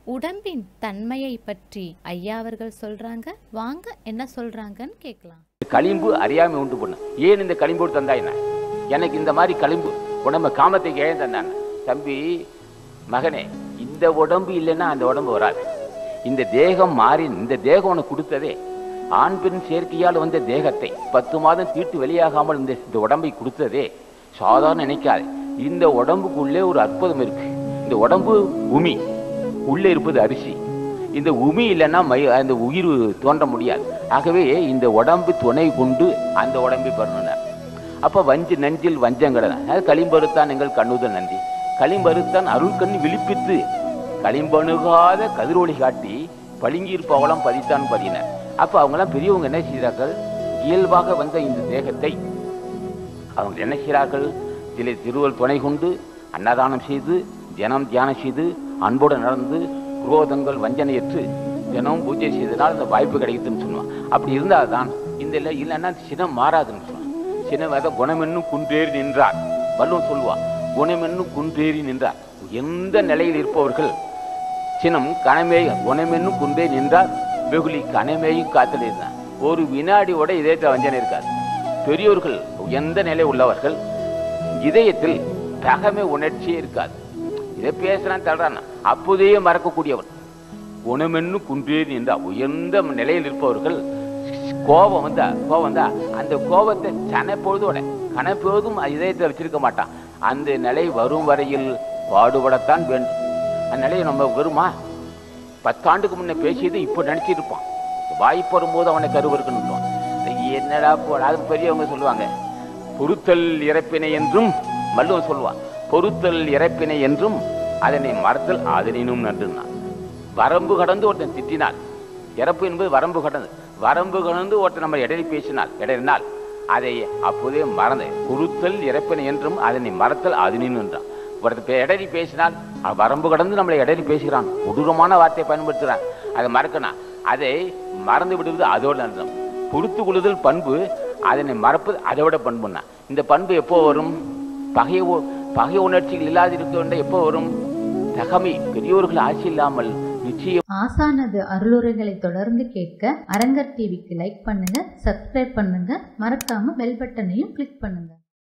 உடம்பின் தன்மையை பற்றி ஐயா அவர்கள் சொல்றாங்க வாங்க என்ன சொல்றாங்கன்னு கேட்கலாம் களிம்பு அறியாமை உண்டு பண்ணு ஏன் இந்த களிம்போடு தந்தா என்ன எனக்கு இந்த மாதிரி களிம்பு உடம்ப காமத்தை ஏன் தந்தாங்க தம்பி மகனே இந்த உடம்பு இல்லைன்னா அந்த உடம்பு வராது இந்த தேகம் மாறி இந்த தேகம் உனக்கு கொடுத்ததே ஆண் பெண் சேர்க்கையால் வந்த தேகத்தை பத்து மாதம் தீட்டு வெளியாகாமல் இந்த இந்த உடம்பை கொடுத்ததே சாதாரண நினைக்காது இந்த உடம்புக்குள்ளே ஒரு அற்புதம் இருக்கு இந்த உடம்பு உமி உள்ளே இருப்பது அரிசி இந்த உமி இல்லைன்னா மை அந்த உயிர் தோன்ற முடியாது ஆகவே இந்த உடம்பு துணை கொண்டு அந்த உடம்பை பெறணும் அப்ப வஞ்சி நெஞ்சில் வஞ்சங்கடன அது களிம்பருத்தான் எங்கள் கண்ணுதல் நன்றி களிம்பருத்தான் அருள் கண்ணு விழிப்பித்து களிம்பணுகாத கதிரொளி காட்டி பளிங்கியிருப்பவளம் பதித்தான் பதினர் அப்ப அவங்கெல்லாம் பெரியவங்க என்ன செய்கிறார்கள் இயல்பாக வந்த இந்த தேகத்தை அவங்க என்ன செய்கிறார்கள் இதில் திருவள் துணை கொண்டு அன்னதானம் செய்து தினம் தியானம் செய்து அன்போடு நடந்து குரோதங்கள் வஞ்சனையற்று தினம் பூஜை செய்தனால் அந்த வாய்ப்பு கிடைக்குதுன்னு சொல்லுவான் அப்படி இருந்தால் தான் இந்த இல்லை இல்லைன்னா சினம் மாறாதுன்னு சொல்லுவான் சினம் அதை குணமென்னும் குன்றேறி நின்றார் வள்ளுவன் சொல்லுவான் குணமென்னும் குன்றேறி நின்றார் எந்த நிலையில் இருப்பவர்கள் சினம் கணமேயும் குணமென்னும் குன்றே நின்றார் வெகுளி கணமேயும் காத்தில் இருந்தான் ஒரு வினாடியோட இதயத்தில் வஞ்சனை இருக்காது பெரியோர்கள் உயர்ந்த நிலை உள்ளவர்கள் இதயத்தில் தகமை உணர்ச்சியே இருக்காது இதை பேசுறான் தள்ளுறான் அப்போதே மறக்கக்கூடியவன் குணமென்னு குன்றே நின்றா உயர்ந்த நிலையில் இருப்பவர்கள் கோபம் வந்தா கோபம் வந்தா அந்த கோபத்தை சனப்பொழுதோட கனப்பொழுதும் இதயத்தை வச்சிருக்க மாட்டான் அந்த நிலை வரும் வரையில் பாடுபடத்தான் வேண்டும் அந்த நிலையை நம்ம வருமா பத்தாண்டுக்கு முன்ன பேசியது இப்போ நினைச்சிருப்பான் வாய்ப்பு வரும்போது அவனை கருவருக்குன்னு என்னடா போ அது பெரியவங்க சொல்லுவாங்க பொறுத்தல் இறப்பினை என்றும் மல்லுவன் சொல்லுவான் பொறுத்தல் இறப்பினை என்றும் அதனை மறத்தல் அதனினும் நன்றுனான் வரம்பு கடந்து ஒருத்தன் திட்டினான் இறப்பு என்பது வரம்பு கடந்து வரம்பு கடந்து ஒருத்தன் நம்ம இடையில் பேசினால் இடையினால் அதை அப்போதே மறந்து பொறுத்தல் இறப்பினை என்றும் அதனை மறத்தல் அதனினும் என்றான் ஒருத்தர் இடையில் பேசினால் அவன் வரம்பு கடந்து நம்மளை இடையில் பேசுகிறான் கொடூரமான வார்த்தையை பயன்படுத்துகிறான் அதை மறக்கணும் அதை மறந்து விடுவது அதோட நன்றம் பொறுத்து கொள்ளுதல் பண்பு அதனை மறப்பது அதை விட பண்புன்னா இந்த பண்பு எப்போ வரும் பகை உ- பகை உணர்ச்சிகள் இல்லாது இருக்க வேண்டும் எப்போ வரும் தகமை பெரியோர்கள் ஆட்சி இல்லாமல் நிச்சயம் ஆசானது அருளுரைகளை தொடர்ந்து கேட்க அரங்கர் டிவிக்கு லைக் பண்ணுங்க சப்ஸ்கிரைப் பண்ணுங்க மறக்காம பெல் பட்டனையும் கிளிக் பண்ணுங்க